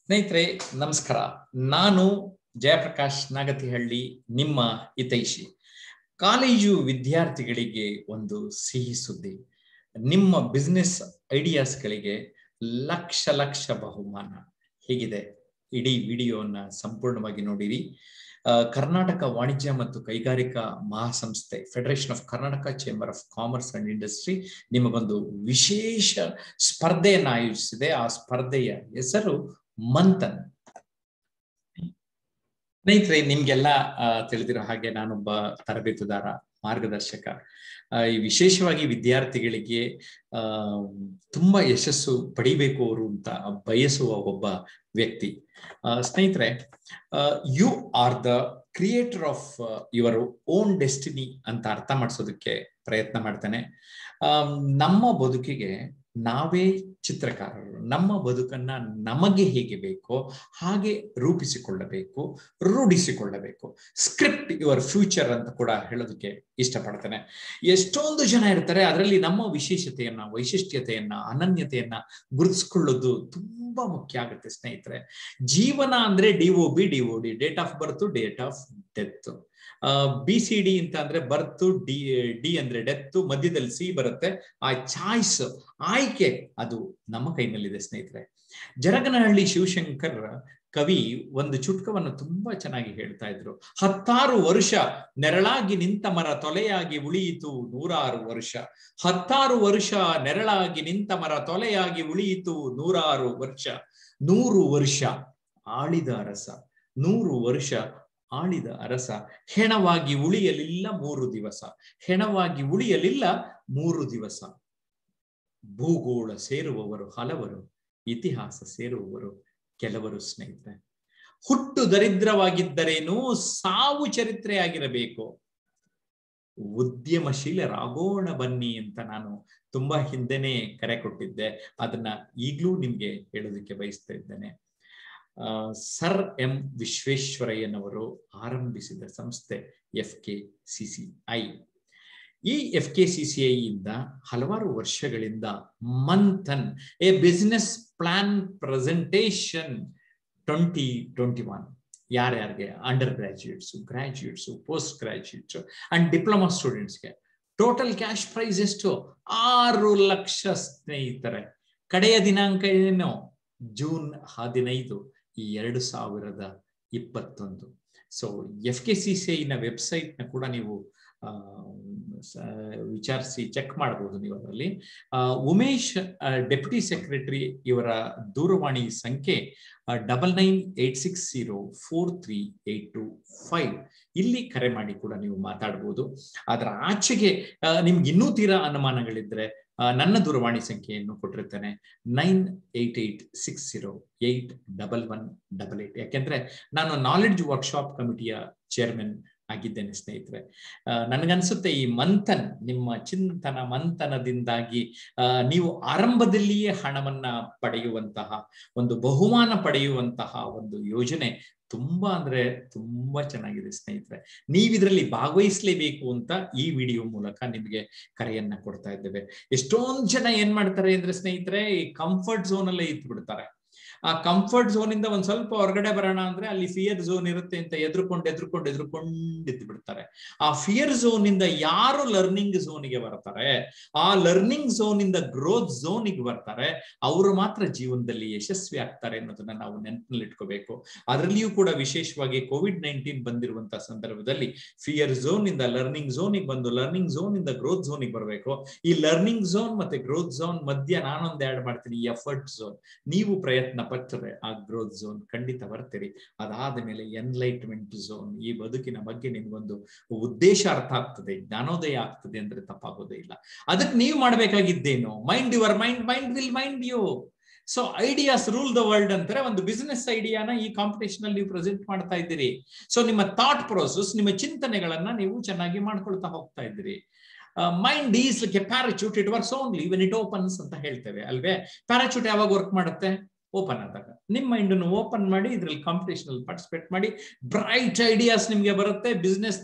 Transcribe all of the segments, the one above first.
ಸ್ನೇಹಿತರೆ ನಮಸ್ಕಾರ ನಾನು ಜಯಪ್ರಕಾಶ್ ನಾಗತಿಹಳ್ಳಿ ನಿಮ್ಮ ಹಿತೈಷಿ ಕಾಲೇಜು ವಿದ್ಯಾರ್ಥಿಗಳಿಗೆ ಒಂದು ಸಿಹಿ ಸುದ್ದಿ ನಿಮ್ಮ ಬಿಸ್ನೆಸ್ ಐಡಿಯಾಸ್ಗಳಿಗೆ ಲಕ್ಷ ಲಕ್ಷ ಬಹುಮಾನ ಹೇಗಿದೆ ಇಡೀ ವಿಡಿಯೋನ ಸಂಪೂರ್ಣವಾಗಿ ನೋಡಿರಿ ಕರ್ನಾಟಕ ವಾಣಿಜ್ಯ ಮತ್ತು ಕೈಗಾರಿಕಾ ಮಹಾಸಂಸ್ಥೆ federation of Karnataka chamber of commerce and industry ನಿಮಗೊಂದು ವಿಶೇಷ ಸ್ಪರ್ಧೆಯನ್ನು ಆಯೋಜಿಸಿದೆ ಆ ಸ್ಪರ್ಧೆಯ ಹೆಸರು ಮಂಥನ್ ಸ್ನೇಹಿತರೆ ನಿಮ್ಗೆಲ್ಲ ತಿಳಿದಿರೋ ಹಾಗೆ ನಾನೊಬ್ಬ ತರಬೇತುದಾರ ಮಾರ್ಗದರ್ಶಕ ಈ ವಿಶೇಷವಾಗಿ ವಿದ್ಯಾರ್ಥಿಗಳಿಗೆ ಆ ತುಂಬಾ ಯಶಸ್ಸು ಪಡಿಬೇಕು ಅವರು ಅಂತ ಬಯಸುವ ಒಬ್ಬ ವ್ಯಕ್ತಿ ಸ್ನೇಹಿತರೆ you are the creator of your own destiny ಅಂತ ಅರ್ಥ ಮಾಡಿಸೋದಕ್ಕೆ ಪ್ರಯತ್ನ ಮಾಡ್ತೇನೆ ನಮ್ಮ ಬದುಕಿಗೆ ನಾವೇ ಚಿತ್ರಕಾರರು ನಮ್ಮ ಬದುಕನ್ನ ನಮಗೆ ಹೇಗೆ ಬೇಕೋ ಹಾಗೆ ರೂಪಿಸಿಕೊಳ್ಳಬೇಕು ರೂಢಿಸಿಕೊಳ್ಳಬೇಕು ಸ್ಕ್ರಿಪ್ಟ್ ಯುವರ್ ಫ್ಯೂಚರ್ ಅಂತ ಕೂಡ ಹೇಳೋದಕ್ಕೆ ಇಷ್ಟಪಡ್ತೇನೆ ಎಷ್ಟೊಂದು ಜನ ಇರ್ತಾರೆ ಅದರಲ್ಲಿ ನಮ್ಮ ವಿಶೇಷತೆಯನ್ನ ವೈಶಿಷ್ಟ್ಯತೆಯನ್ನ ಅನನ್ಯತೆಯನ್ನ ಗುರುತಿಸ್ಕೊಳ್ಳೋದು ತುಂಬಾ ಮುಖ್ಯ ಆಗುತ್ತೆ ಸ್ನೇಹಿತರೆ ಜೀವನ ಅಂದ್ರೆ D O B D O D date of birth date of death B C D ಅಂತ ಅಂದ್ರೆ ಬರ್ತ್ ಡಿ ಡಿ ಅಂದ್ರೆ ಡೆತ್ ಮಧ್ಯದಲ್ಲಿ ಸಿ ಬರುತ್ತೆ ಆ ಚಾಯ್ಸ್ ಆಯ್ಕೆ ಅದು ನಮ್ಮ ಕೈನಲ್ಲಿದೆ ಸ್ನೇಹಿತರೆ ಜರಗನಹಳ್ಳಿ ಶಿವಶಂಕರ್ ಕವಿ ಒಂದು ಚುಟ್ಕವನ್ನು ತುಂಬಾ ಚೆನ್ನಾಗಿ ಹೇಳ್ತಾ ಇದ್ರು ಹತ್ತಾರು ವರ್ಷ ನೆರಳಾಗಿ ನಿಂತ ಮರ ತೊಲೆಯಾಗಿ ಉಳಿಯಿತು ನೂರಾರು ವರ್ಷ ಹತ್ತಾರು ವರ್ಷ ನೆರಳಾಗಿ ನಿಂತ ಮರ ತೊಲೆಯಾಗಿ ಉಳಿಯಿತು ನೂರಾರು ವರ್ಷ ನೂರು ವರ್ಷ ಆಳಿದ ಅರಸ ನೂರು ವರ್ಷ ಆಳಿದ ಅರಸ ಹೆಣವಾಗಿ ಉಳಿಯಲಿಲ್ಲ ಮೂರು ದಿವಸ ಹೆಣವಾಗಿ ಉಳಿಯಲಿಲ್ಲ ಮೂರು ದಿವಸ ಭೂಗೋಳ ಸೇರುವವರು ಹಲವರು ಇತಿಹಾಸ ಸೇರುವವರು ಕೆಲವರು ಸ್ನೇಹಿತರೆ ಹುಟ್ಟು ದರಿದ್ರವಾಗಿದ್ದರೇನೂ ಸಾವು ಚರಿತ್ರೆಯಾಗಿರಬೇಕು ಉದ್ಯಮಶೀಲರಾಗೋಣ ಬನ್ನಿ ಅಂತ ನಾನು ತುಂಬಾ ಹಿಂದೆನೆ ಕರೆ ಕೊಟ್ಟಿದ್ದೆ ಅದನ್ನ ಈಗ್ಲೂ ನಿಮ್ಗೆ ಹೇಳೋದಕ್ಕೆ ಬಯಸ್ತಾ ಇದ್ದೇನೆ ಸರ್ ಎಂ ವಿಶ್ವೇಶ್ವರಯ್ಯನವರು ಆರಂಭಿಸಿದ ಸಂಸ್ಥೆ F K C C I ಈ F K C C I ಇಂದ ಹಲವಾರು ವರ್ಷಗಳಿಂದ Manthan a business plan presentation twenty twenty one ಯಾರ್ಯಾರಿಗೆ under graduates graduates post graduates and diploma ಸ್ಟೂಡೆಂಟ್ಸ್ಗೆ ಟೋಟಲ್ ಕ್ಯಾಶ್ ಪ್ರೈಸ್ ಎಷ್ಟು ಆರು ಲಕ್ಷ ಸ್ನೇಹಿತರೆ ಕಡೆಯ ದಿನಾಂಕ ಏನು ಜೂನ್ ಹದಿನೈದು ಈ ಎರಡು ಸಾವಿರದ ಇಪ್ಪತ್ತೊಂದು so F K C C ಐನ ವೆಬ್ಸೈಟ್ ನ ಕೂಡ ನೀವು ವಿಚಾರಿಸಿ ಚೆಕ್ ಮಾಡಬಹುದು ನೀವು ಅದರಲ್ಲಿ ಉಮೇಶ್ ಡೆಪ್ಯೂಟಿ ಸೆಕ್ರೆಟರಿ ಇವರ ದೂರವಾಣಿ ಸಂಖ್ಯೆ double nine eight six zero four three eight two five ಇಲ್ಲಿ ಕರೆ ಮಾಡಿ ಕೂಡ ನೀವು ಮಾತಾಡ್ಬೋದು ಅದರ ಆಚೆಗೆ ನಿಮ್ಗೆ ಇನ್ನೂ ತೀರಾ ಅನುಮಾನಗಳಿದ್ರೆ ನನ್ನ ದೂರವಾಣಿ ಸಂಖ್ಯೆಯನ್ನು ಕೊಟ್ಟಿರ್ತೇನೆ nine eight eight six zero eight double one double eight ಯಾಕೆಂದ್ರೆ ನಾನು ನಾಲೆಡ್ಜ್ ವರ್ಕ್ಶಾಪ್ ಕಮಿಟಿಯ ಚೇರ್ಮನ್ ಆಗಿದ್ದೇನೆ ಸ್ನೇಹಿತರೆ ನನಗನ್ಸುತ್ತೆ ಈ ಮಂಥನ್ ನಿಮ್ಮ ಚಿಂತನ ಮಂಥನದಿಂದಾಗಿ ನೀವು ಆರಂಭದಲ್ಲಿಯೇ ಹಣವನ್ನ ಪಡೆಯುವಂತಹ ಒಂದು ಬಹುಮಾನ ಪಡೆಯುವಂತಹ ಒಂದು ಯೋಜನೆ ತುಂಬಾ ಅಂದ್ರೆ ತುಂಬಾ ಚೆನ್ನಾಗಿದೆ ಸ್ನೇಹಿತರೆ ನೀವು ಇದರಲ್ಲಿ ಭಾಗವಹಿಸ್ಲೇಬೇಕು ಅಂತ ಈ ವಿಡಿಯೋ ಮೂಲಕ ನಿಮಗೆ ಕರೆಯನ್ನ ಕೊಡ್ತಾ ಇದ್ದೇವೆ ಎಷ್ಟೊಂದು ಜನ ಏನ್ ಮಾಡ್ತಾರೆ ಅಂದ್ರೆ ಸ್ನೇಹಿತರೆ ಈ ಕಂಫರ್ಟ್ ಝೋನ್ ಅಲ್ಲೇ ಇತ್ತು ಬಿಡ್ತಾರೆ ಆ ಕಂಫರ್ಟ್ ಝೋನ್ ಇಂದ ಒಂದ್ ಸ್ವಲ್ಪ ಹೊರಗಡೆ ಬರೋಣ ಅಂದ್ರೆ ಅಲ್ಲಿ ಫಿಯರ್ ಝೋನ್ ಇರುತ್ತೆ ಅಂತ ಎದ್ರುಕೊಂಡು ಎದ್ರುಕೊಂಡು ಎದ್ರುಕೊಂಡು ಇದ್ದು ಬಿಡ್ತಾರೆ ಆ ಫಿಯರ್ ಝೋನ್ ಇಂದ ಯಾರು ಲರ್ನಿಂಗ್ ಝೋನಿಗೆ ಬರ್ತಾರೆ ಆ ಲರ್ನಿಂಗ್ ಝೋನ್ ಇಂದ ಗ್ರೋತ್ ಝೋನಿಗೆ ಬರ್ತಾರೆ ಅವರು ಮಾತ್ರ ಜೀವನದಲ್ಲಿ ಯಶಸ್ವಿ ಆಗ್ತಾರೆ ಅನ್ನೋದನ್ನ ನಾವು ನೆನಪಿನಲ್ಲಿ ಇಟ್ಕೋಬೇಕು ಅದರಲ್ಲಿಯೂ ಕೂಡ ವಿಶೇಷವಾಗಿ ಕೋವಿಡ್ ನೈನ್ಟೀನ್ ಬಂದಿರುವಂತಹ ಸಂದರ್ಭದಲ್ಲಿ ಫಿಯರ್ ಝೋನ್ ಇಂದ ಲರ್ನಿಂಗ್ ಝೋನಿಗೆ ಬಂದು ಲರ್ನಿಂಗ್ ಝೋನ್ ಇಂದ ಗ್ರೋತ್ ಝೋನಿಗೆ ಬರಬೇಕು ಈ ಲರ್ನಿಂಗ್ ಝೋನ್ ಮತ್ತೆ ಗ್ರೋತ್ ಝೋನ್ ಮಧ್ಯ ನಾನೊಂದು ಆಡ್ ಮಾಡ್ತೀನಿ ಎಫರ್ಟ್ ಝೋನ್ ನೀವು ಪ್ರಯತ್ನ ಪಟ್ಟರೆ ಆ ಗ್ರೋತ್ ಝೋನ್ ಖಂಡಿತ ಬರ್ತೀರಿ ಅದಾದ ಮೇಲೆ ಎನ್ಲೈಟ್ಮೆಂಟ್ ಝೋನ್ ಈ ಬದುಕಿನ ಬಗ್ಗೆ ನಿಮ್ಗೊಂದು ಉದ್ದೇಶ ಅರ್ಥ ಆಗ್ತದೆ ಜ್ಞಾನೋದಯ ಆಗ್ತದೆ ಅಂದ್ರೆ ತಪ್ಪಾಗೋದೇ ಇಲ್ಲ ಅದಕ್ಕೆ ನೀವು ಮಾಡ್ಬೇಕಾಗಿದ್ದೇನು mind your mind mind will mind you so ideas rule the world ಅಂತಾರೆ ಒಂದು ಬಿಸಿನೆಸ್ ಐಡಿಯಾನ ಈ ಕಾಂಪಿಟೇಷನ್ ಅಲ್ಲಿ ನೀವು ಪ್ರೆಸೆಂಟ್ ಮಾಡ್ತಾ ಇದ್ದೀರಿ ಸೊ ನಿಮ್ಮ ಥಾಟ್ ಪ್ರೋಸೆಸ್ ನಿಮ್ಮ ಚಿಂತನೆಗಳನ್ನ ನೀವು ಚೆನ್ನಾಗಿ ಮಾಡ್ಕೊಳ್ತಾ ಹೋಗ್ತಾ ಇದ್ದೀರಿ mind is like a parachute it works only when it opens ಅಂತ ಹೇಳ್ತೇವೆ ಅಲ್ವೇ ಪ್ಯಾರಾಚೂಟ್ ಯಾವಾಗ ವರ್ಕ್ ಮಾಡುತ್ತೆ ಓಪನ್ ಆದಾಗ ನಿಮ್ಮ ಮೈಂಡ್ ಓಪನ್ ಮಾಡಿ ಇದ್ರಲ್ಲಿ ಕಾಂಪಿಟೇಷನ್ ಅಲ್ಲಿ ಪಾರ್ಟಿಸಿಪೇಟ್ ಮಾಡಿ ಬ್ರೈಟ್ ಐಡಿಯಾಸ್ ನಿಮ್ಗೆ ಬರುತ್ತೆ ಬಿಸ್ನೆಸ್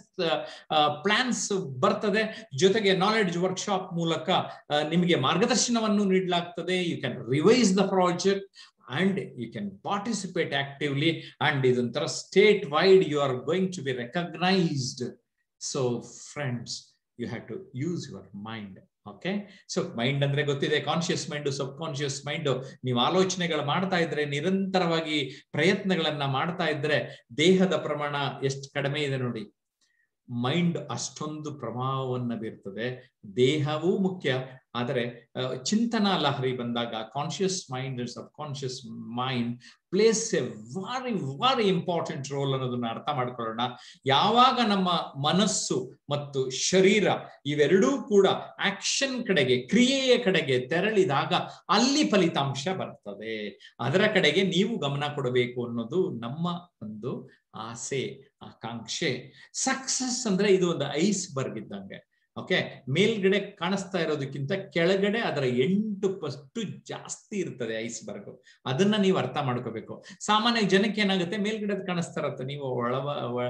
ಪ್ಲಾನ್ಸ್ ಬರ್ತದೆ ಜೊತೆಗೆ ನಾಲೆಡ್ಜ್ ವರ್ಕ್ಶಾಪ್ ಮೂಲಕ ನಿಮಗೆ ಮಾರ್ಗದರ್ಶನವನ್ನು ನೀಡಲಾಗ್ತದೆ you can revise the project and you can participate actively and ಇದೊಂಥರ state wide you are going to be recognised so friends you have to use your mind okay so mind ಅಂದ್ರೆ ಗೊತ್ತಿದೆ conscious mind subconscious mind ನೀವು ಆಲೋಚನೆಗಳು ಮಾಡ್ತಾ ಇದ್ರೆ ನಿರಂತರವಾಗಿ ಪ್ರಯತ್ನಗಳನ್ನ ಮಾಡ್ತಾ ಇದ್ರೆ ದೇಹದ ಪ್ರಮಾಣ ಎಷ್ಟು ಕಡಿಮೆ ಇದೆ ನೋಡಿ ಮೈಂಡ್ ಅಷ್ಟೊಂದು ಪ್ರಭಾವವನ್ನ ಬೀರ್ತದೆ ದೇಹವೂ ಮುಖ್ಯ ಆದರೆ ಚಿಂತನಾ ಲಹರಿ ಬಂದಾಗ conscious mind subconscious mind plays a very very important role ಅನ್ನೋದನ್ನ ಅರ್ಥ ಮಾಡ್ಕೊಳ್ಳೋಣ ಯಾವಾಗ ನಮ್ಮ ಮನಸ್ಸು ಮತ್ತು ಶರೀರ ಇವೆರಡೂ ಕೂಡ ಆಕ್ಷನ್ ಕಡೆಗೆ ಕ್ರಿಯೆಯ ಕಡೆಗೆ ತೆರಳಿದಾಗ ಅಲ್ಲಿ ಫಲಿತಾಂಶ ಬರ್ತದೆ ಅದರ ಕಡೆಗೆ ನೀವು ಗಮನ ಕೊಡಬೇಕು ಅನ್ನೋದು ನಮ್ಮ ಒಂದು ಆಸೆ ಆಕಾಂಕ್ಷೆ ಸಕ್ಸಸ್ ಅಂದ್ರೆ ಇದು ಒಂದು ಐಸ್ ಬರ್ಗ್ ಇದ್ದಂಗೆ ಓಕೆ ಮೇಲ್ಗಡೆ ಕಾಣಿಸ್ತಾ ಇರೋದಕ್ಕಿಂತ ಕೆಳಗಡೆ ಅದರ ಎಂಟು ಪಷ್ಟು ಜಾಸ್ತಿ ಇರ್ತದೆ ಐಸ್ಬರ್ಗ್ ಅದನ್ನ ನೀವು ಅರ್ಥ ಮಾಡ್ಕೋಬೇಕು ಸಾಮಾನ್ಯ ಜನಕ್ಕೆ ಏನಾಗುತ್ತೆ ಮೇಲ್ಗಡೆ ಕಾಣಿಸ್ತಾ ಇರತ್ತೆ ನೀವು ಒಳವ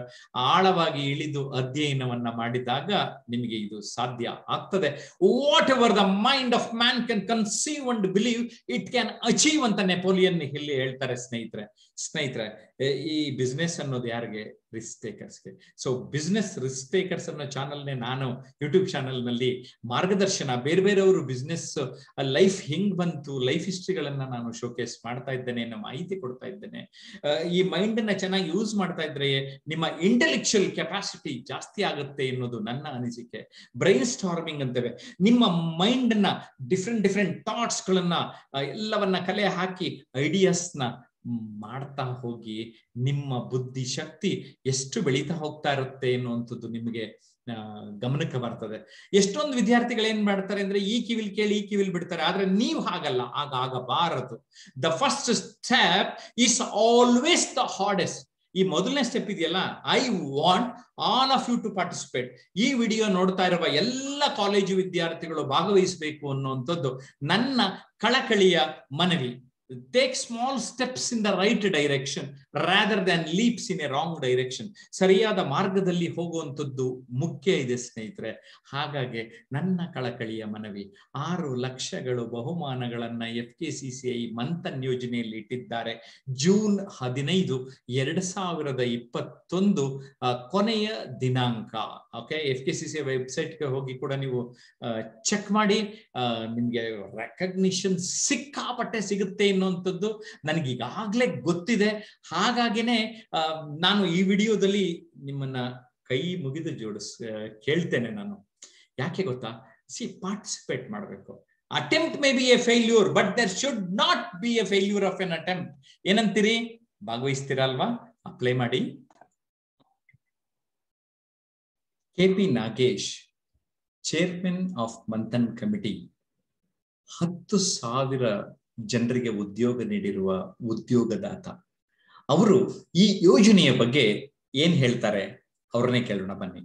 ಆಳವಾಗಿ ಇಳಿದು ಅಧ್ಯಯನವನ್ನ ಮಾಡಿದಾಗ ನಿಮಗೆ ಇದು ಸಾಧ್ಯ ಆಗ್ತದೆ whatever the mind of man can conceive and believe it can achieve ಅಂತ ನೆಪೋಲಿಯನ್ ಇಲ್ಲಿ ಹೇಳ್ತಾರೆ ಸ್ನೇಹಿತರೆ ಸ್ನೇಹಿತರೆ ಈ ಬಿಸ್ನೆಸ್ ಅನ್ನೋದು ಯಾರಿಗೆ ರಿಸ್ಕ್ ಟೇಕರ್ಸ್ಗೆ ಸೊ ಬಿಸ್ನೆಸ್ ರಿಸ್ಕ್ ಟೇಕರ್ಸ್ ಅನ್ನೋ ಚಾನಲ್ನೇ ನಾನು ಯೂಟ್ಯೂಬ್ ಚಾನಲ್ ನಲ್ಲಿ ಮಾರ್ಗದರ್ಶನ ಬೇರೆ ಬೇರೆಯವರು ಬಿಸ್ನೆಸ್ ಲೈಫ್ ಹಿಂಗ್ ಬಂತು ಲೈಫ್ ಹಿಸ್ಟ್ರಿಗಳನ್ನ ನಾನು ಶೋಕೇಸ್ ಮಾಡ್ತಾ ಇದ್ದೇನೆ ನಮ್ಮ ಮಾಹಿತಿ ಕೊಡ್ತಾ ಇದ್ದೇನೆ ಈ ಮೈಂಡ್ ಅನ್ನ ಚೆನ್ನಾಗಿ ಯೂಸ್ ಮಾಡ್ತಾ ಇದ್ರೆ ನಿಮ್ಮ ಇಂಟೆಲೆಕ್ಚುಯಲ್ ಕೆಪಾಸಿಟಿ ಜಾಸ್ತಿ ಆಗುತ್ತೆ ಅನ್ನೋದು ನನ್ನ ಅನಿಸಿಕೆ ಬ್ರೈನ್ ಸ್ಟಾರ್ಮಿಂಗ್ ಅಂತೇವೆ ನಿಮ್ಮ ಮೈಂಡ್ ನ ಡಿಫ್ರೆಂಟ್ ಡಿಫ್ರೆಂಟ್ ಥಾಟ್ಸ್ ಗಳನ್ನ ಎಲ್ಲವನ್ನ ಕಲೆ ಹಾಕಿ ಐಡಿಯಾಸ್ ನ ಮಾಡ್ತಾ ಹೋಗಿ ನಿಮ್ಮ ಬುದ್ಧಿ ಶಕ್ತಿ ಎಷ್ಟು ಬೆಳೀತಾ ಹೋಗ್ತಾ ಇರುತ್ತೆ ಅನ್ನುವಂಥದ್ದು ನಿಮಗೆ ಗಮನಕ್ಕೆ ಬರ್ತದೆ ಎಷ್ಟೊಂದು ವಿದ್ಯಾರ್ಥಿಗಳು ಏನ್ ಮಾಡ್ತಾರೆ ಅಂದ್ರೆ ಈ ಕಿವಿಲ್ ಕೇಳಿ ಈ ಕಿವಿಲ್ ಬಿಡ್ತಾರೆ ಆದ್ರೆ ನೀವು ಹಾಗಲ್ಲ ಆಗ ಆಗಬಾರದು the first step is always the hardest ಈ ಮೊದಲನೇ ಸ್ಟೆಪ್ ಇದೆಯಲ್ಲ I want all of you to participate ಈ ವಿಡಿಯೋ ನೋಡ್ತಾ ಇರುವ ಎಲ್ಲ ಕಾಲೇಜು ವಿದ್ಯಾರ್ಥಿಗಳು ಭಾಗವಹಿಸಬೇಕು ಅನ್ನುವಂಥದ್ದು ನನ್ನ ಕಳಕಳಿಯ ಮನವಿ take small steps in the right direction rather than leaps in a wrong direction ಸರಿಯಾದ ಮಾರ್ಗದಲ್ಲಿ ಹೋಗುವಂಥದ್ದು ಮುಖ್ಯ ಇದೆ ಸ್ನೇಹಿತರೆ ಹಾಗಾಗಿ ನನ್ನ ಕಳಕಳಿಯ ಮನವಿ ಆರು ಲಕ್ಷಗಳು ಬಹುಮಾನಗಳನ್ನ F K C C I Manthan ಯೋಜನೆಯಲ್ಲಿ ಇಟ್ಟಿದ್ದಾರೆ ಜೂನ್ ಹದಿನೈದು ಎರಡ್ ಸಾವಿರದ ಇಪ್ಪತ್ತೊಂದು ಕೊನೆಯ ದಿನಾಂಕ okay F K C C ವೆಬ್ಸೈಟ್ಗೆ ಹೋಗಿ ಕೂಡ ನೀವು ಚೆಕ್ ಮಾಡಿ ನಿಮ್ಗೆ ರೆಕಗ್ನಿಷನ್ ಸಿಕ್ಕಾಪಟ್ಟೆ ಸಿಗುತ್ತೆ ಅನ್ನುವಂಥದ್ದು ನನಗೆ ಈಗಾಗಲೇ ಗೊತ್ತಿದೆ ಹಾಗಾಗಿನೇ ನಾನು ಈ ವಿಡಿಯೋದಲ್ಲಿ ನಿಮ್ಮನ್ನ ಕೈ ಮುಗಿದು ಜೋಡಿಸ್ ಕೇಳ್ತೇನೆ ನಾನು ಯಾಕೆ ಗೊತ್ತಾ ಸಿ ಪಾರ್ಟಿಸಿಪೇಟ್ ಮಾಡಬೇಕು attempt may be a failure but there should not be a failure of an attempt ಏನಂತೀರಿ ಭಾಗವಹಿಸ್ತೀರಾ ಅಲ್ವಾ ಅಪ್ಲೈ ಮಾಡಿ K P Nagesh chairman of Manthan committee ಹತ್ತು ಸಾವಿರ ಜನರಿಗೆ ಉದ್ಯೋಗ ನೀಡಿರುವ ಉದ್ಯೋಗದಾತ ಅವರು ಈ ಯೋಜನೆಯ ಬಗ್ಗೆ ಏನ್ ಹೇಳ್ತಾರೆ ಅವ್ರನ್ನೇ ಕೇಳೋಣ ಬನ್ನಿ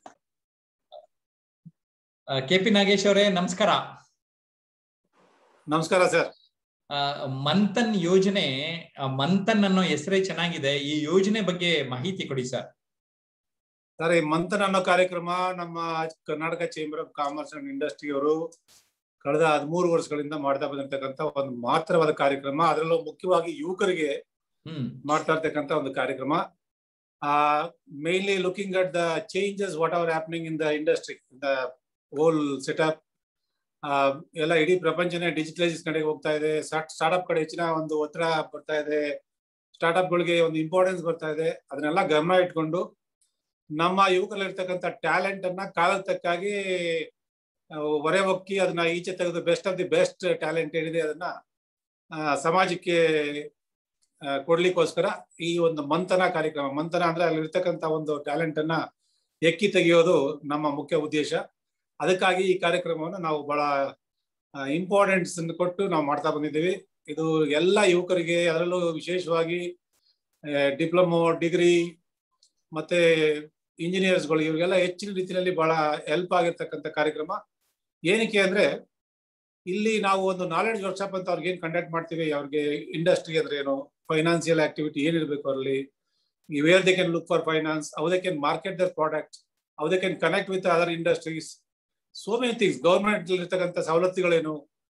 ಕೆ ಪಿ ನಾಗೇಶ್ ಅವರೇ ನಮಸ್ಕಾರ ನಮಸ್ಕಾರ ಸರ್ ಮಂಥನ್ ಯೋಜನೆ ಮಂಥನ್ ಅನ್ನೋ ಹೆಸರೇ ಚೆನ್ನಾಗಿದೆ ಈ ಯೋಜನೆ ಬಗ್ಗೆ ಮಾಹಿತಿ ಕೊಡಿ ಸರ್ ಸರ್ ಈ ಮಂಥನ್ ಅನ್ನೋ ಕಾರ್ಯಕ್ರಮ ನಮ್ಮ Karnataka chamber of commerce and industry ಅವರು ಕಳೆದ ಹದಿಮೂರು ವರ್ಷಗಳಿಂದ ಮಾಡ್ತಾ ಬಂದಿರತಕ್ಕಂತ ಒಂದು ಮಾತ್ರವಾದ ಕಾರ್ಯಕ್ರಮ ಅದರಲ್ಲೂ ಮುಖ್ಯವಾಗಿ ಯುವಕರಿಗೆ ಮಾಡ್ತಾ ಇರ್ತಕ್ಕಂಥ ಒಂದು ಕಾರ್ಯಕ್ರಮ ಆ mainly looking at the changes what are happening in the industry the whole setup ಎಲ್ಲ ಇಡೀ ಪ್ರಪಂಚನೇ ಡಿಜಿಟಲೈಸ್ ಕಡೆಗೆ ಹೋಗ್ತಾ ಇದೆ ಸ್ಟಾರ್ಟ್ಅಪ್ ಕಡೆ ಹೆಚ್ಚಿನ ಒಂದು ಒತ್ತಡ ಬರ್ತಾ ಇದೆ ಸ್ಟಾರ್ಟ್ಅಪ್ ಗಳಿಗೆ ಒಂದು ಇಂಪಾರ್ಟೆನ್ಸ್ ಬರ್ತಾ ಇದೆ ಅದನ್ನೆಲ್ಲ ಗಮನ ಇಟ್ಕೊಂಡು ನಮ್ಮ ಯುವಕರಲ್ಲಿರ್ತಕ್ಕಂಥ ಟ್ಯಾಲೆಂಟ್ ಅನ್ನ ಕಾಲದ ತಕ್ಕಾಗಿ ಹೊರೆ ಹೊಕ್ಕಿ ಅದನ್ನ ಈಚೆ ತೆಗೆದು best of the best talent ಏನಿದೆ ಅದನ್ನ ಸಮಾಜಕ್ಕೆ ಕೊಡ್ಲಿಕ್ಕೋಸ್ಕರ ಈ ಒಂದು ಮಂಥನ ಕಾರ್ಯಕ್ರಮ ಮಂಥನ ಅಂದ್ರೆ ಅಲ್ಲಿರ್ತಕ್ಕಂಥ ಒಂದು ಟ್ಯಾಲೆಂಟ್ ಅನ್ನ ಎಕ್ಕಿ ತೆಗೆಯೋದು ನಮ್ಮ ಮುಖ್ಯ ಉದ್ದೇಶ ಅದಕ್ಕಾಗಿ ಈ ಕಾರ್ಯಕ್ರಮವನ್ನು ನಾವು ಬಹಳ ಇಂಪಾರ್ಟೆನ್ಸ್ ಕೊಟ್ಟು ನಾವು ಮಾಡ್ತಾ ಬಂದಿದ್ದೀವಿ ಇದು ಎಲ್ಲ ಯುವಕರಿಗೆ ಅದರಲ್ಲೂ ವಿಶೇಷವಾಗಿ ಡಿಪ್ಲೊಮೊ ಡಿಗ್ರಿ ಮತ್ತೆ ಇಂಜಿನಿಯರ್ಸ್ಗಳು ಇವರಿಗೆಲ್ಲ ಹೆಚ್ಚಿನ ರೀತಿಯಲ್ಲಿ ಬಹಳ ಹೆಲ್ಪ್ ಆಗಿರ್ತಕ್ಕಂಥ ಕಾರ್ಯಕ್ರಮ ಏನಕ್ಕೆ ಅಂದ್ರೆ ಇಲ್ಲಿ ನಾವು ಒಂದು ನಾಲೆಡ್ಜ್ ವರ್ಕ್ಶಾಪ್ ಅಂತ ಅವ್ರಿಗೆ ಏನ್ ಕಂಡಕ್ಟ್ ಮಾಡ್ತೀವಿ ಅವ್ರಿಗೆ ಇಂಡಸ್ಟ್ರಿ ಅಂದ್ರೆ ಏನು ಫೈನಾನ್ಸಿಯಲ್ ಆಕ್ಟಿವಿಟಿ ಏನಿರ್ಬೇಕು ಅಲ್ಲಿ where they can look for finance how they can market their product how they can connect with other industries so many things government ಇರ್ತಕ್ಕಂಥ ಸವಲತ್ತುಗಳೇನು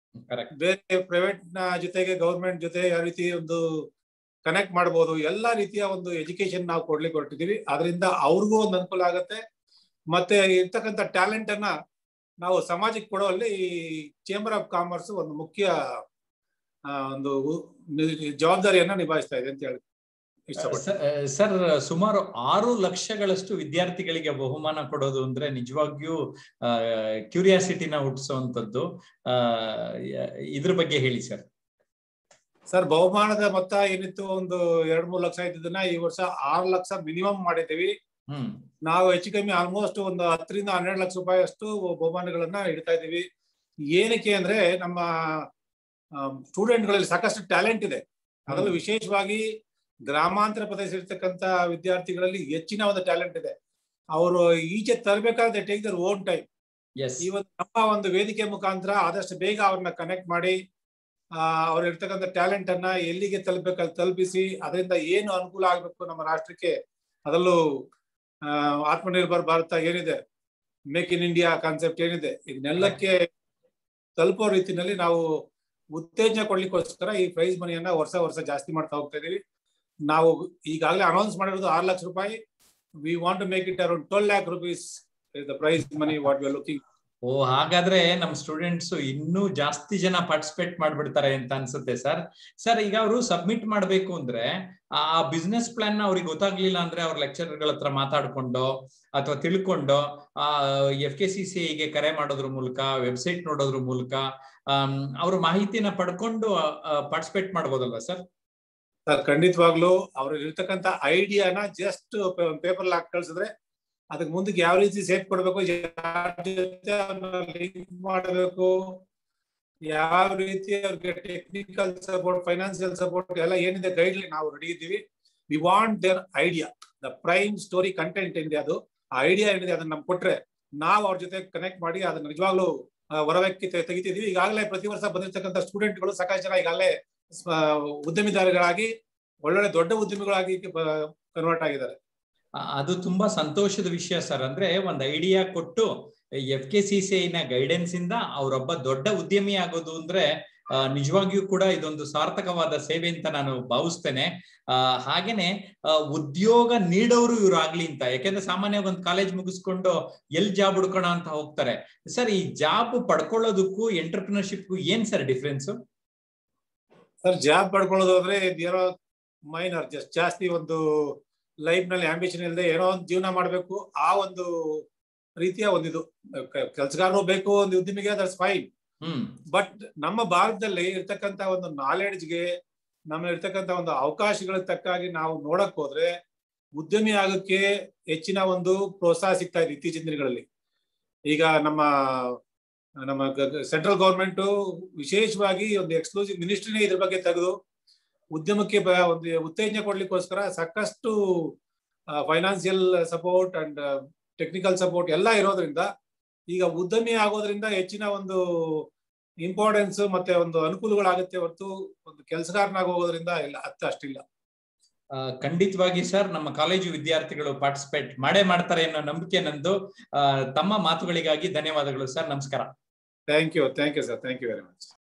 ಕರೆಕ್ಟ್ ಬೇರೆ ಪ್ರೈವೇಟ್ ನ ಜೊತೆಗೆ ಗೌರ್ಮೆಂಟ್ ಜೊತೆ ಯಾವ ರೀತಿ ಒಂದು ಕನೆಕ್ಟ್ ಮಾಡಬಹುದು ಎಲ್ಲಾ ರೀತಿಯ ಒಂದು ಎಜುಕೇಶನ್ ನಾವು ಕೊಡ್ಲಿಕ್ಕೆ ಹೊರಟಿದೀವಿ ಅದರಿಂದ ಅವ್ರಿಗೂ ಒಂದು ಅನುಕೂಲ ಆಗತ್ತೆ ಮತ್ತೆ ಇರ್ತಕ್ಕಂಥ ಟ್ಯಾಲೆಂಟ್ ಅನ್ನ ನಾವು ಸಮಾಜಕ್ಕೆ ಕೊಡುವಲ್ಲಿ ಈ ಚೇಂಬರ್ ಆಫ್ ಕಾಮರ್ಸ್ ಒಂದು ಮುಖ್ಯ ಆ, ಒಂದು ಉ- ನಿ- ಜವಾಬ್ದಾರಿಯನ್ನ ನಿಭಾಯಿಸ್ತಾ ಇದೆ ಅಂತ ಹೇಳಿ ಇಷ್ಟಪಡ್ತೀನಿ ಸರ್ ಸುಮಾರು ಆರು ಲಕ್ಷಗಳಷ್ಟು ವಿದ್ಯಾರ್ಥಿಗಳಿಗೆ ಬಹುಮಾನ ಕೊಡೋದು ಅಂದ್ರೆ ನಿಜವಾಗಿಯೂ ಕ್ಯೂರಿಯಾಸಿಟಿನ ಹುಟ್ಟಿಸುವಂತದ್ದು ಆ ಯ- ಇದ್ರ ಬಗ್ಗೆ ಹೇಳಿ ಸರ್ ಸರ್ ಬಹುಮಾನದ ಮೊತ್ತ ಏನಿತ್ತು ಒಂದು ಎರಡ್ ಮೂರು ಲಕ್ಷ ಇದ್ದದನ್ನ ಈ ವರ್ಷ ಆರು ಲಕ್ಷ ಮಿನಿಮಮ್ ಮಾಡಿದ್ದೀವಿ ಹ್ಮ್ ನಾವು ಹೆಚ್ಚು ಕಮ್ಮಿ ಆಲ್ಮೋಸ್ಟ್ ಒಂದು ಹತ್ತರಿಂದ ಹನ್ನೆರಡು ಲಕ್ಷ ರೂಪಾಯಿ ಅಷ್ಟು ಬಹುಮಾನಗಳನ್ನ ಇಡ್ತಾ ಇದ್ದೀವಿ ಏನಕ್ಕೆ ಅಂದ್ರೆ ನಮ್ಮ ಸ್ಟೂಡೆಂಟ್ಗಳಲ್ಲಿ ಸಾಕಷ್ಟು ಟ್ಯಾಲೆಂಟ್ ಇದೆ ಅದರಲ್ಲೂ ವಿಶೇಷವಾಗಿ ಗ್ರಾಮಾಂತರ ಪ್ರದೇಶ ಇರ್ತಕ್ಕಂಥ ವಿದ್ಯಾರ್ಥಿಗಳಲ್ಲಿ ಹೆಚ್ಚಿನ ಒಂದು ಟ್ಯಾಲೆಂಟ್ ಇದೆ ಅವರು ಈಚೆ ತರಬೇಕಾದ್ರೆ take their own time yes ಇವತ್ತು ನಮ್ಮ ಒಂದು ವೇದಿಕೆ ಮುಖಾಂತರ ಆದಷ್ಟು ಬೇಗ ಅವ್ರನ್ನ ಕನೆಕ್ಟ್ ಮಾಡಿ ಆ ಅವ್ರ ಇರ್ತಕ್ಕಂಥ ಟ್ಯಾಲೆಂಟ್ ಅನ್ನ ಎಲ್ಲಿಗೆ ತಲುಪಬೇಕಲ್ಲಿ ತಲುಪಿಸಿ ಅದರಿಂದ ಏನು ಅನುಕೂಲ ಆಗ್ಬೇಕು ನಮ್ಮ ರಾಷ್ಟ್ರಕ್ಕೆ ಅದರಲ್ಲೂ ಆ, ಆತ್ಮನಿರ್ಭರ್ ಭಾರತ ಏನಿದೆ ಮೇಕ್ ಇನ್ ಇಂಡಿಯಾ ಕಾನ್ಸೆಪ್ಟ್ ಏನಿದೆ ಇದನ್ನೆಲ್ಲಕ್ಕೆ ತಲುಪೋ ರೀತಿನಲ್ಲಿ ನಾವು ಉತ್ತೇಜನ ಕೊಡ್ಲಿಕ್ಕೋಸ್ಕರ ಈ ಪ್ರೈಸ್ ಮನಿಯನ್ನ ವರ್ಷ ವರ್ಷ ಜಾಸ್ತಿ ಮಾಡ್ತಾ ಹೋಗ್ತಾ ಇದೀವಿ ನಾವು ಈಗಾಗಲೇ ಅನೌನ್ಸ್ ಮಾಡಿರೋದು ಆರು ಲಕ್ಷ ರೂಪಾಯಿ we want to make it around twelve lakh rupees the prize money what we are looking ಓ ಹಾಗಾದ್ರೆ ನಮ್ ಸ್ಟೂಡೆಂಟ್ಸ್ ಇನ್ನೂ ಜಾಸ್ತಿ ಜನ ಪಾರ್ಟಿಸಿಪೇಟ್ ಮಾಡ್ಬಿಡ್ತಾರೆ ಅಂತ ಅನ್ಸುತ್ತೆ ಸರ್ ಸರ್ ಈಗ ಅವರು ಸಬ್ಮಿಟ್ ಮಾಡ್ಬೇಕು ಅಂದ್ರೆ ಆ ಬಿಸ್ನೆಸ್ ಪ್ಲಾನ್ ನ ಅವ್ರಿಗೆ ಗೊತ್ತಾಗ್ಲಿಲ್ಲ ಅಂದ್ರೆ ಅವ್ರ ಲೆಕ್ಚರರ್ಗಳ ಹತ್ರ ಮಾತಾಡ್ಕೊಂಡು ಅಥವಾ ತಿಳ್ಕೊಂಡು ಆ ಎಫ್ ಕೆ ಸಿ ಸಿ ಗೆ ಕರೆ ಮಾಡೋದ್ರ ಮೂಲಕ ವೆಬ್ಸೈಟ್ ನೋಡೋದ್ರ ಮೂಲಕ ಅವ್ರ ಮಾಹಿತಿನ ಪಡ್ಕೊಂಡು ಪಾರ್ಟಿಸಿಪೇಟ್ ಮಾಡ್ಬೋದಲ್ವಾ ಸರ್ ಸರ್ ಖಂಡಿತವಾಗ್ಲೂ ಅವ್ರಿಗೆ ಇರ್ತಕ್ಕಂಥ ಐಡಿಯಾನ ಜಸ್ಟ್ ಪೇಪರ್ ಹಾಕಿ ಕಳ್ಸಿದ್ರೆ ಅದಕ್ಕೆ ಮುಂದಕ್ಕೆ ಯಾವ ರೀತಿ ಸೇಫ್ ಕೊಡ್ಬೇಕು ಯಾರ್ ಜೊತೆ ಲಿಂಕ್ ಮಾಡಬೇಕು ಯಾವ ರೀತಿ ಅವ್ರಿಗೆ ಟೆಕ್ನಿಕಲ್ ಸಪೋರ್ಟ್ ಫೈನಾನ್ಸಿಯಲ್ ಸಪೋರ್ಟ್ ಎಲ್ಲ ಏನಿದೆ ಗೈಡ್ ನಾವು ರೆಡಿ ಇದ್ದೀವಿ we want their idea the prime story content ಏನಿದೆ ಅದು ಆ ಐಡಿಯಾ ಏನಿದೆ ಅದನ್ನ ನಮ್ಗೆ ಕೊಟ್ರೆ ನಾವು ಅವ್ರ ಜೊತೆ ಕನೆಕ್ಟ್ ಮಾಡಿ ಅದನ್ನ ನಿಜವಾಗ್ಲೂ ಆ, ಹೊರವೆಕ್ಕಿ ತೆ- ತೆಗಿತಿದೀವಿ ಈಗಾಗಲೇ ಪ್ರತಿ ವರ್ಷ ಬಂದಿರತಕ್ಕಂಥ ಸ್ಟೂಡೆಂಟ್ಗಳು ಸಾಕಷ್ಟು ಜನ ಈಗಾಗಲೇ ಸ್ವ- ಉದ್ಯಮಿದಾರಗಳಾಗಿ ಒಳ್ಳೊಳ್ಳೆ ದೊಡ್ಡ ಉದ್ಯಮಿಗಳಾಗಿ ಕನ್ವರ್ಟ್ ಆಗಿದ್ದಾರೆ ಆ, ಅದು ತುಂಬಾ ಸಂತೋಷದ ವಿಷಯ ಸರ್ ಅಂದ್ರೆ ಒಂದ್ ಐಡಿಯಾ ಕೊಟ್ಟು ಎಫ್ ಕೆ ಸಿ ಸಿ ನ ಗೈಡೆನ್ಸ್ ಇಂದ ಅವರೊಬ್ಬ ದೊಡ್ಡ ಉದ್ಯಮಿ ಆಗೋದು ಅಂದ್ರೆ ಆ, ನಿಜವಾಗಿಯೂ ಕೂಡ ಇದೊಂದು ಸಾರ್ಥಕವಾದ ಸೇವೆ ಅಂತ ನಾನು ಭಾವಿಸ್ತೇನೆ ಆ ಹಾಗೇನೆ ಆ, ಉದ್ಯೋಗ ನೀಡೋರು ಇವ್ರು ಆಗ್ಲಿ ಅಂತ ಯಾಕೆಂದ್ರೆ ಸಾಮಾನ್ಯವಾಗಿ ಒಂದು ಕಾಲೇಜ್ ಮುಗಿಸ್ಕೊಂಡು ಎಲ್ ಜಾಬ್ ಹುಡ್ಕೋಣ ಅಂತ ಹೋಗ್ತಾರೆ ಸರ್ ಈ ಜಾಬ್ ಪಡ್ಕೊಳ್ಳೋದಕ್ಕೂ ಎಂಟರ್ಪ್ರಿನರ್ಶಿಪ್ಗೂ ಏನ್ ಸರ್ ಡಿಫ್ರೆನ್ಸ್ ಸರ್ ಜಾಬ್ ಪಡ್ಕೊಳ್ಳೋದು ಅಂದ್ರೆ ಏನೋ ಮೈನರ್ ಜಸ್ಟ್ ಜಾಸ್ತಿ ಒಂದು ಲೈಫ್ ನಲ್ಲಿ ಆಂಬಿಷನ್ ಇಲ್ಲದೆ ಏನೋ ಒಂದು ಜೀವನ ಮಾಡಬೇಕು ಆ ಒಂದು ರೀತಿಯ ಒಂದಿದು ಕೆಲಸಗಾರರು ಬೇಕು ಒಂದು ಉದ್ಯಮಿಗೆ ದಟ್ಸ್ ಫೈನ್ ಹ್ಮ್ ಬಟ್ ನಮ್ಮ ಭಾರತದಲ್ಲಿ ಇರ್ತಕ್ಕಂತ ಒಂದು ನಾಲೆಡ್ಜ್ಗೆ ನಮ್ಮ ಇರ್ತಕ್ಕಂತ ಒಂದು ಅವಕಾಶಗಳಿಗೆ ತಕ್ಕಾಗಿ ನಾವು ನೋಡಕ್ ಹೋದ್ರೆ ಉದ್ಯಮಿ ಆಗೋಕ್ಕೆ ಹೆಚ್ಚಿನ ಒಂದು ಪ್ರೋತ್ಸಾಹ ಸಿಗ್ತಾ ಇದೆ ಇತ್ತೀಚಿನ ದಿನಗಳಲ್ಲಿ ಈಗ ನಮ್ಮ ನಮ್ಮ ಸೆಂಟ್ರಲ್ ಗೌರ್ಮೆಂಟ್ ವಿಶೇಷವಾಗಿ ಒಂದು ಎಕ್ಸ್ಕ್ಲೂಸಿವ್ ಮಿನಿಸ್ಟ್ರಿನೇ ಇದ್ರ ಬಗ್ಗೆ ತೆಗೆದು ಉದ್ಯಮಕ್ಕೆ ಬ- ಒಂದು ಉತ್ತೇಜನ ಕೊಡ್ಲಿಕ್ಕೋಸ್ಕರ ಸಾಕಷ್ಟು financial support and technical support ಎಲ್ಲ ಇರೋದ್ರಿಂದ ಈಗ ಉದ್ಯಮಿ ಆಗೋದ್ರಿಂದ ಹೆಚ್ಚಿನ ಒಂದು ಇಂಪಾರ್ಟೆನ್ಸ್ ಮತ್ತೆ ಒಂದು ಅನುಕೂಲಗಳಾಗುತ್ತೆ ಹೊರತು ಒಂದು ಕೆಲಸಗಾರನಾಗಿ ಹೋಗೋದ್ರಿಂದ ಇಲ್ಲ ಅತ್ತ ಅಷ್ಟಿಲ್ಲ ಆ, ಖಂಡಿತವಾಗಿ ಸರ್ ನಮ್ಮ ಕಾಲೇಜು ವಿದ್ಯಾರ್ಥಿಗಳು ಪಾರ್ಟಿಸಿಪೇಟ್ ಮಾಡೇ ಮಾಡ್ತಾರೆ ಅನ್ನೋ ನಂಬಿಕೆ ನಂದು ಆ, ತಮ್ಮ ಮಾತುಗಳಿಗಾಗಿ ಧನ್ಯವಾದಗಳು ಸರ್ ನಮಸ್ಕಾರ thank you thank you sir thank you very much